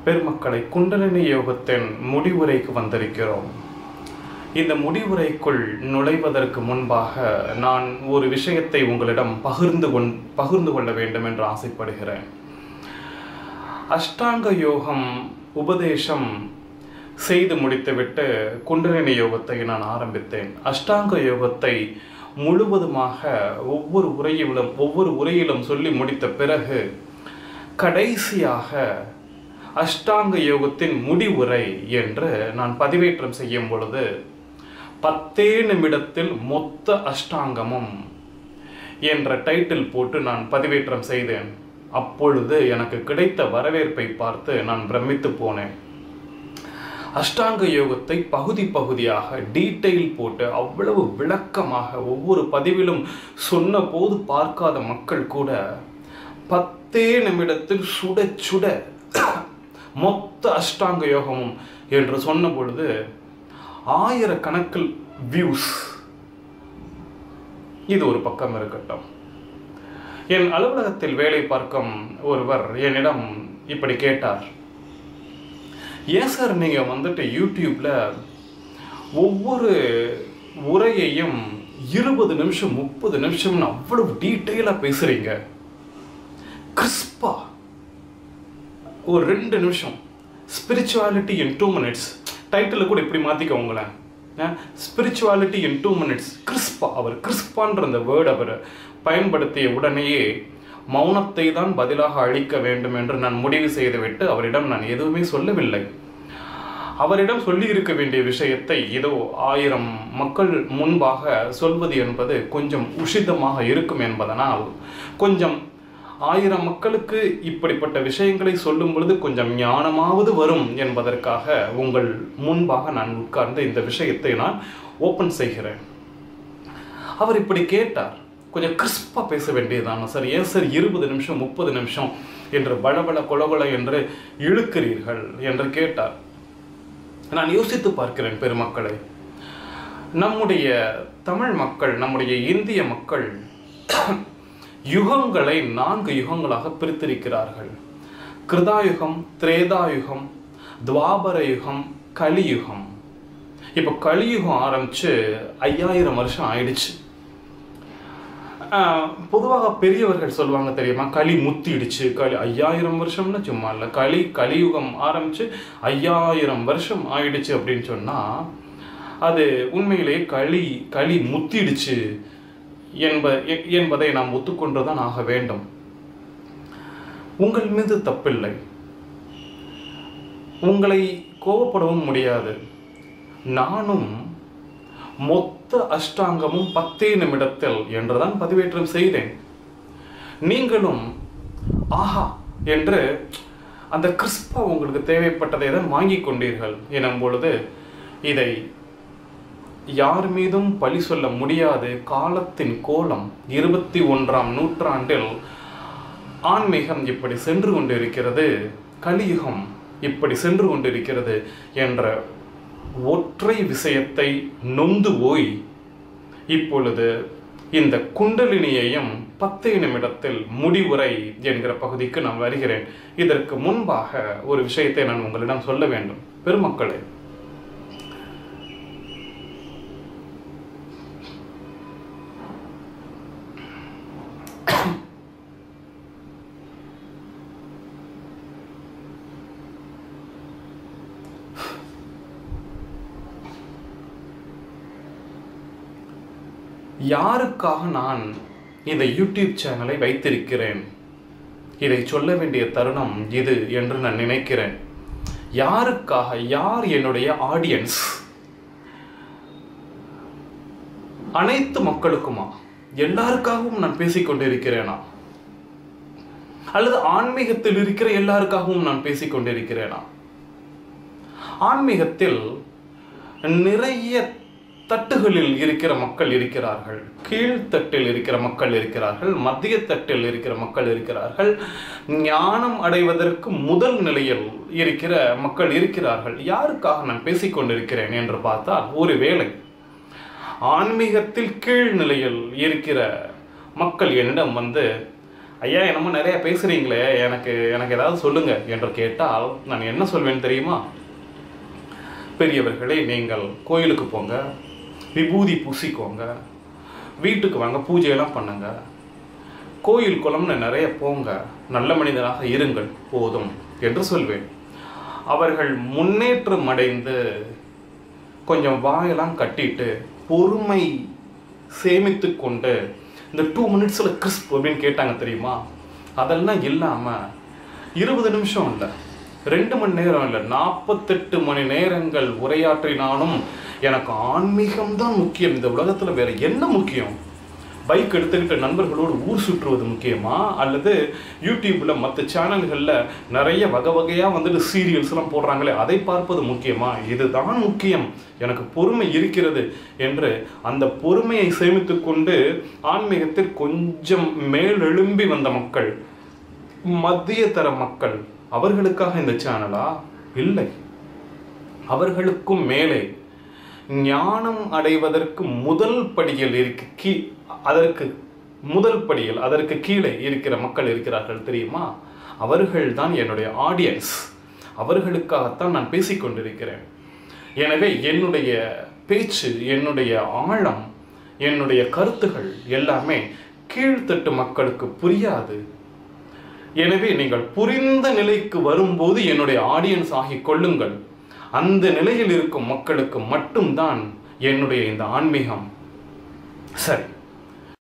பெருமக்களை குண்டலினி யோகத்தின் முடிவுரைக்கு வந்திருக்கிறோம் இந்த முடிவுரைக்குள் நுழைவதற்கு முன்பாக நான் ஒரு விஷயத்தை உங்களிடம் பகிர்ந்து கொண் பகிர்ந்து கொள்ள வேண்டும் என்று ஆசைப்படுகிறேன் அஷ்டாங்க யோகம் உபதேசம் செய்து முடித்துவிட்டு குண்டலினி யோகத்தை நான் ஆரம்பித்தேன் அஷ்டாங்க யோகத்தை முழுவதுமாக ஒவ்வொரு உரையிலும் ஒவ்வொரு உரையிலும் சொல்லி முடித்த பிறகு கடைசியாக அஷ்டாங்க யோகத்தின் முடிவுரை என்று நான் பதிவேற்றம் செய்யும் பொழுது பத்தே நிமிடத்தில் மொத்த அஷ்டாங்கமும் என்ற டைட்டில் போட்டு நான் பதிவேற்றம் செய்தேன் அப்பொழுது எனக்கு கிடைத்த வரவேற்பை பார்த்து நான் பிரமித்து போனேன் அஷ்டாங்க யோகத்தை பகுதி பகுதியாக டீட்டெயில் போட்டு அவ்வளவு விளக்கமாக ஒவ்வொரு பதிவிலும் சொன்ன போது பார்க்காத மக்கள் கூட பத்தே நிமிடத்தில் சுட சுட மொத்த அஷ்டாங்க யோகமும் என்று சொன்ன பொழுது ஆயிரக்கணக்கில் வியூஸ் இது ஒரு பக்கம் இருக்கட்டும் என் அலுவலகத்தில் வேலை பார்க்கும் ஒருவர் என்னிடம் இப்படி கேட்டார் ஏன் சார் நீங்கள் வந்துட்டு யூடியூப்ல ஒவ்வொரு உரையையும் இருபது நிமிஷம் முப்பது நிமிஷம்னு அவ்வளவு டீட்டெயிலாக பேசுறீங்க கிறிஸ்பா ஒரு ரெண்டு நிமிஷம் spirituality in two minutes title கூட இப்படி மாற்றிக்கோங்களேன் ஸ்பிரிச்சுவாலிட்டி இன் டூ மினிட்ஸ் கிறிஸ்பா அவர் கிறிஸ்பான்ற அந்த வேர்டு அவர் பயன்படுத்திய உடனேயே மௌனத்தை தான் பதிலாக அளிக்க வேண்டும் என்று நான் முடிவு செய்துவிட்டு அவரிடம் நான் எதுவுமே சொல்லவில்லை அவரிடம் சொல்லி இருக்க வேண்டிய விஷயத்தை ஏதோ ஆயிரம் மக்கள் முன்பாக சொல்வது என்பது கொஞ்சம் உஷிதமாக இருக்கும் என்பதனால் கொஞ்சம் ஆயிரம் மக்களுக்கு இப்படிப்பட்ட விஷயங்களை சொல்லும் பொழுது கொஞ்சம் ஞானமாவது வரும் என்பதற்காக உங்கள் முன்பாக நான் உட்கார்ந்து இந்த விஷயத்தை நான் ஓப்பன் செய்கிறேன் அவர் இப்படி கேட்டார் கொஞ்சம் கிறிஸ்பாக பேச வேண்டியதான சார் ஏன் சார் இருபது நிமிஷம் முப்பது நிமிஷம் என்று பளபள கொலகொல என்று இழுக்கிறீர்கள் என்று கேட்டார் நான் யோசித்து பார்க்கிறேன் பெருமக்களை நம்முடைய தமிழ் மக்கள் நம்முடைய இந்திய மக்கள் யுகங்களை நான்கு யுகங்களாக பிரித்திருக்கிறார்கள் கிருதாயுகம் திரேதாயுகம் துவாபர யுகம் கலியுகம் இப்போ கலியுகம் ஆரம்பிச்சு ஐயாயிரம் வருஷம் ஆயிடுச்சு பொதுவாக பெரியவர்கள் சொல்லுவாங்க தெரியுமா களி முத்திடுச்சு களி ஐயாயிரம் வருஷம்னு சும்மா இல்லை களி கலியுகம் ஆரம்பிச்சு ஐயாயிரம் வருஷம் ஆயிடுச்சு அப்படின்னு சொன்னால் அது உண்மையிலேயே களி களி முத்திடுச்சு என்ப என்பதை நாம் ஒத்துக்கொண்டுதான் ஆக வேண்டும் உங்கள் மீது தப்பில்லை உங்களை கோபப்படவும் முடியாது நானும் மொத்த அஷ்டாங்கமும் பத்தே நிமிடத்தில் என்றுதான் பதிவேற்றம் செய்தேன் நீங்களும் ஆஹா என்று அந்த கிறிஸ்பா உங்களுக்கு தேவைப்பட்டதை தான் வாங்கி கொண்டீர்கள் எனும் பொழுது இதை யார் மீதும் பழி சொல்ல முடியாது காலத்தின் கோலம் இருபத்தி ஒன்றாம் நூற்றாண்டில் ஆன்மீகம் இப்படி சென்று கொண்டிருக்கிறது கலியுகம் இப்படி சென்று கொண்டிருக்கிறது என்ற ஒற்றை விஷயத்தை நொந்து போய் இப்பொழுது இந்த குண்டலினியையும் பத்தே நிமிடத்தில் முடிவுரை என்கிற பகுதிக்கு நான் வருகிறேன் இதற்கு முன்பாக ஒரு விஷயத்தை நான் உங்களிடம் சொல்ல வேண்டும் பெருமக்களே யாருக்காக நான் இந்த யூடியூப் சேனலை வைத்திருக்கிறேன் இதை சொல்ல வேண்டிய தருணம் இது என்று நான் நினைக்கிறேன் யாருக்காக யார் என்னுடைய ஆடியன்ஸ் அனைத்து மக்களுக்குமா எல்லாருக்காகவும் நான் பேசிக்கொண்டிருக்கிறேனா அல்லது ஆன்மீகத்தில் இருக்கிற எல்லாருக்காகவும் நான் பேசிக்கொண்டிருக்கிறேனா ஆன்மீகத்தில் நிறைய தட்டுகளில் இருக்கிற மக்கள் இருக்கிறார்கள் கீழ்த்தட்டில் இருக்கிற மக்கள் இருக்கிறார்கள் மத்திய தட்டில் இருக்கிற மக்கள் இருக்கிறார்கள் ஞானம் அடைவதற்கு முதல் நிலையில் இருக்கிற மக்கள் இருக்கிறார்கள் யாருக்காக நான் பேசிக்கொண்டிருக்கிறேன் என்று பார்த்தால் ஒரு வேளை ஆன்மீகத்தில் கீழ் நிலையில் இருக்கிற மக்கள் என்னிடம் வந்து ஐயா என்னமோ நிறைய பேசுறீங்களே எனக்கு எனக்கு ஏதாவது சொல்லுங்க என்று கேட்டால் நான் என்ன சொல்வேன் தெரியுமா பெரியவர்களே நீங்கள் கோயிலுக்கு போங்க விபூதி பூசிக்கோங்க வீட்டுக்கு வாங்க பூஜையெல்லாம் பண்ணுங்க கோயில் குளம்னு நிறைய போங்க நல்ல மனிதனாக இருங்கள் போதும் என்று சொல்வேன் அவர்கள் முன்னேற்றம் அடைந்து கொஞ்சம் வாயெல்லாம் கட்டிட்டு பொறுமை சேமித்து கொண்டு இந்த டூ மினிட்ஸில் கிறிஸ்ப் அப்படின்னு கேட்டாங்க தெரியுமா அதெல்லாம் இல்லாமல் இருபது நிமிஷம் இல்லை ரெண்டு மணி நேரம் இல்லை நாற்பத்தெட்டு மணி நேரங்கள் உரையாற்றினாலும் எனக்கு ஆன்மீகம் தான் முக்கியம் இந்த உலகத்தில் வேற என்ன முக்கியம் பைக் எடுத்துக்கிட்டு நண்பர்களோடு ஊர் சுற்றுவது முக்கியமா அல்லது யூடியூப்ல மற்ற சேனல்களில் நிறைய வகை வகையாக வந்துட்டு சீரியல்ஸ்லாம் போடுறாங்களே அதை பார்ப்பது முக்கியமா இதுதான் முக்கியம் எனக்கு பொறுமை இருக்கிறது என்று அந்த பொறுமையை சேமித்து கொண்டு ஆன்மீகத்தில் கொஞ்சம் மேலெழும்பி வந்த மக்கள் மத்திய தர மக்கள் அவர்களுக்காக இந்த சேனலா இல்லை அவர்களுக்கும் மேலே ஞானம் அடைவதற்கு முதல் படியில் இருக்கு கீ அதற்கு முதல் படியில் அதற்கு கீழே இருக்கிற மக்கள் இருக்கிறார்கள் தெரியுமா அவர்கள் தான் என்னுடைய ஆடியன்ஸ் அவர்களுக்காகத்தான் நான் பேசிக்கொண்டிருக்கிறேன் எனவே என்னுடைய பேச்சு என்னுடைய ஆழம் என்னுடைய கருத்துகள் எல்லாமே கீழ்த்தட்டு மக்களுக்கு புரியாது எனவே நீங்கள் புரிந்த நிலைக்கு வரும்போது என்னுடைய ஆடியன்ஸ் ஆகிக் கொள்ளுங்கள் அந்த நிலையில் இருக்கும் மக்களுக்கு மட்டும்தான் என்னுடைய இந்த ஆன்மீகம் சரி